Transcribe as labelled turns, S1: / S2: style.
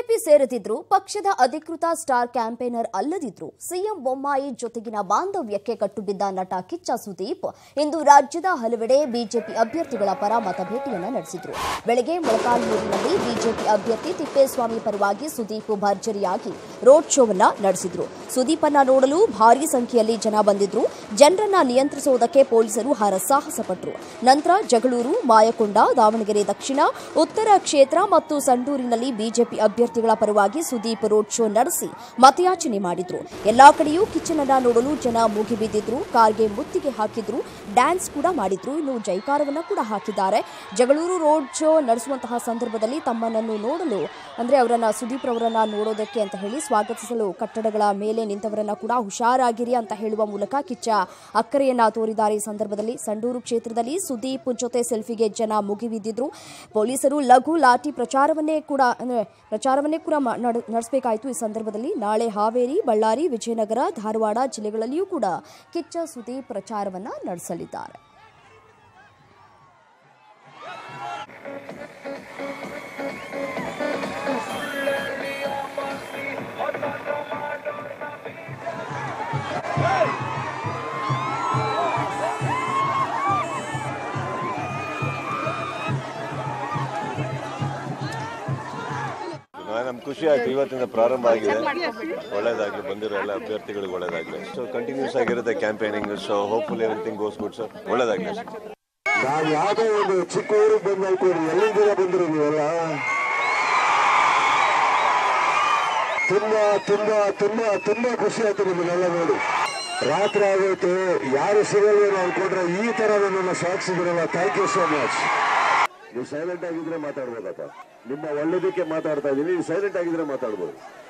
S1: BJP ಸೇರದಿದ್ರು ಪಕ್ಷದ ಅಧಿಕೃತ ಸ್ಟಾರ್ ಕ್ಯಾಂಪೇನರ್ ಅಲ್ಲದಿದ್ರು ಸಿಎಂ ಬೊಮ್ಮಾಯಿ ಜೊತೆಗಿನ ಬಾಂಧವ್ಯಕ್ಕೆ ಕಟ್ಟುಬಿದ್ದ ನಟ ಕಿಚ್ಚ ಸುದೀಪ್ ಇಂದು ರಾಜ್ಯದ ಹಲವೆಡೆ ಬಿಜೆಪಿ ಅಭ್ಯರ್ಥಿಗಳ ಪರ ಮತಭೇಟಿಯನ್ನ ನಡೆಸಿದ್ರು ಬೆಳಗ್ಗೆ ಮೊಳಕಾಲ್ಮೂರಿನಲ್ಲಿ ಬಿಜೆಪಿ ಅಭ್ಯರ್ಥಿ ತಿಪ್ಪೇಸ್ವಾಮಿ ಪರವಾಗಿ ಸುದೀಪ್ ಭರ್ಜರಿಯಾಗಿ ರೋಡ್ ಶೋವನ್ನ ನಡೆಸಿದ್ರು ಸುದೀಪನ್ನ ನೋಡಲು ಭಾರೀ ಸಂಖ್ಯೆಯಲ್ಲಿ ಜನ ಬಂದಿದ್ರು ಜನರನ್ನ ನಿಯಂತ್ರಿಸುವುದಕ್ಕೆ ಪೊಲೀಸರು ಹರಸಾಹಸ ಪಟ್ಟರು ನಂತರ ಜಗಳೂರು ಮಾಯಕೊಂಡ ದಾವಣಗೆರೆ ದಕ್ಷಿಣ ಉತ್ತರ ಕ್ಷೇತ್ರ ಮತ್ತು ಸಂಡೂರಿನಲ್ಲಿ ಬಿಜೆಪಿ ಅಭ್ಯರ್ಥಿಗಳ ಪರವಾಗಿ ಸುದೀಪ್ ರೋಡ್ ಶೋ ನಡೆಸಿ ಮತಯಾಚನೆ ಮಾಡಿದ್ರು ಎಲ್ಲಾ ಕಡೆಯೂ ಕಿಚ್ಚನನ್ನ ನೋಡಲು ಜನ ಮುಗಿಬಿದ್ದಿದ್ರು ಕಾರ್ಗೆ ಮುತ್ತಿಗೆ ಹಾಕಿದ್ರು ಡ್ಯಾನ್ಸ್ ಕೂಡ ಮಾಡಿದ್ರು ಇನ್ನು ಜೈಕಾರವನ್ನ ಕೂಡ ಹಾಕಿದ್ದಾರೆ ಜಗಳೂರು ರೋಡ್ ಶೋ ನಡೆಸುವಂತಹ ಸಂದರ್ಭದಲ್ಲಿ ತಮ್ಮನನ್ನು ನೋಡಲು ಅಂದ್ರೆ ಅವರನ್ನ ಸುದೀಪ್ ರವರನ್ನ ನೋಡೋದಕ್ಕೆ ಅಂತ ಹೇಳಿ ಸ್ವಾಗತಿಸಲು ಕಟ್ಟಡಗಳ ಮೇಲೆ ನಿಂತವರನ್ನ ಕೂಡ ಹುಷಾರಾಗಿರಿ ಅಂತ ಹೇಳುವ ಮೂಲಕ ಕಿಚ್ಚ ಅಕ್ಕರೆಯನ್ನ ತೋರಿದ್ದಾರೆ ಈ ಸಂದರ್ಭದಲ್ಲಿ ಸಂಡೂರು ಕ್ಷೇತ್ರದಲ್ಲಿ ಸುದೀಪ್ ಜೊತೆ ಸೆಲ್ಫಿಗೆ ಜನ ಮುಗಿಬಿದ್ದಿದ್ರು ಪೊಲೀಸರು ಲಘು ಲಾಠಿ ಪ್ರಚಾರವನ್ನೇ ಕೂಡ ಅಂದ್ರೆ ಪ್ರಚಾರವನ್ನೇ ಕೂಡ ಮ- ನಡ್- ನಡೆಸಬೇಕಾಯಿತು ಈ ಸಂದರ್ಭದಲ್ಲಿ ನಾಳೆ ಹಾವೇರಿ ಬಳ್ಳಾರಿ ವಿಜಯನಗರ ಧಾರವಾಡ ಜಿಲ್ಲೆಗಳಲ್ಲಿಯೂ ಕೂಡ ಕಿಚ್ಚ ಸುದೀಪ್ ಪ್ರಚಾರವನ್ನ ನಡೆಸಲಿದ್ದಾರೆ
S2: ನಮ್ಗೆ ಖುಷಿ ಆಯ್ತು ಇವತ್ತಿಂದ ಪ್ರಾರಂಭ ಆಗಿದೆ ಒಳ್ಳೇದಾಗ್ಲಿ ಬಂದಿರೋ ಎಲ್ಲ ಅಭ್ಯರ್ಥಿಗಳಿಗೆ ಒಳ್ಳೇದಾಗ್ಲಿ ಸೊ ಕಂಟಿನ್ಯೂಸ್ ಆಗಿರುತ್ತೆ campaigning so hopeful everything goes good sir ಒಳ್ಳೇದಾಗ್ಲಿ ಸರ್
S3: ನಾವು ಯಾವುದೋ ಒಂದು ಚಿಕ್ಕ ಊರಿಗೆ ಬಂದು ಅನ್ಕೋರಿ ಎಲ್ಲಿಂದ ಬಂದ್ರು ನೀವೆಲ್ಲ ತುಂಬಾ ತುಂಬಾ ತುಂಬಾ ತುಂಬಾ ಖುಷಿ ಆಯ್ತು ನಿಮ್ಮನ್ನೆಲ್ಲ ನೋಡಿ ರಾತ್ರಿ ಆಗೋಯ್ತು ಯಾರು ಸಿಗಲ್ವೇನೋ ಅನ್ಕೊಂಡ್ರೆ ಈ ತರ ನನ್ನನ್ನು ಸಾಧಿಸಿದ್ರಲ್ಲ ಥ್ಯಾಂಕ್ ಯು ಸೋ ಮಚ್ ನೀವು ಸೈಲೆಂಟ್ ಆಗಿದ್ರೆ ಮಾತಾಡ್ಬೋದಪ್ಪ ನಿಮ್ಮ ಒಳ್ಳೇದಕ್ಕೆ ಮಾತಾಡ್ತಾ ಇದೀನಿ ನೀವು ಸೈಲೆಂಟ್ ಆಗಿದ್ರೆ ಮಾತಾಡ್ಬೋದು